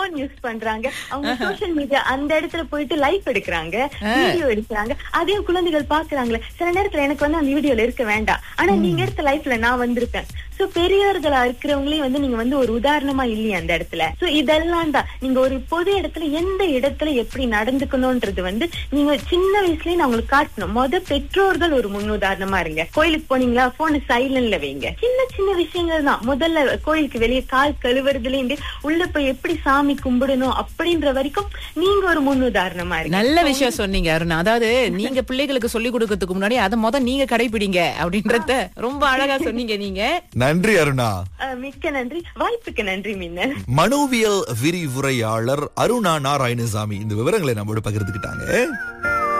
phone use பண்றாங்க அவங்க social media அந்த இடத்துல போயிட்டு லைஃப் எடுக்கிறாங்க வீடியோ எடுக்கிறாங்க அதையும் குழந்தைகள் பாக்குறாங்களே சில நேரத்துல எனக்கு வந்து அந்த வீடியோல இருக்க வேண்டாம் ஆனா நீங்க எடுத்த லைஃப்ல நான் வந்திருப்பேன் சோ பெரியவர்களா இருக்கிறவங்களையும் வந்து நீங்க வந்து ஒரு உதாரணமா இல்லையா அந்த இடத்துல சோ இதெல்லாம் தான் நீங்க ஒரு பொது இடத்துல எந்த இடத்துல எப்படி நடந்துக்கணும்ன்றது வந்து நீங்க சின்ன வயசுலயே நான் உங்களுக்கு காட்டணும் முத பெற்றோர்கள் ஒரு முன்னுதாரணமா இருங்க கோயிலுக்கு போனீங்களா போன சைலண்ட்ல வைங்க சின்ன சின்ன விஷயங்கள் தான் முதல்ல கோயிலுக்கு வெளியே கால் கழுவுறதுல இருந்து உள்ள போய் எப்படி சாமி கும்பிடணும் அப்படின்ற வரைக்கும் நீங்க ஒரு முன்னுதாரணமா இருங்க நல்ல விஷயம் சொன்னீங்க அருணா அதாவது நீங்க பிள்ளைகளுக்கு சொல்லி கொடுக்கறதுக்கு முன்னாடி அதை முத நீங்க கடைபிடிங்க அப்படின்றத ரொம்ப அழகா சொன்னீங்க நீங்க நன்றி அருணா அஹ், மிக்க நன்றி வாய்ப்புக்கு நன்றி மின்னல் மனோவியல் விரிவுரையாளர் அருணா நாராயணசாமி இந்த விவரங்களை நம்மோட பகிர்ந்துக்கிட்டாங்க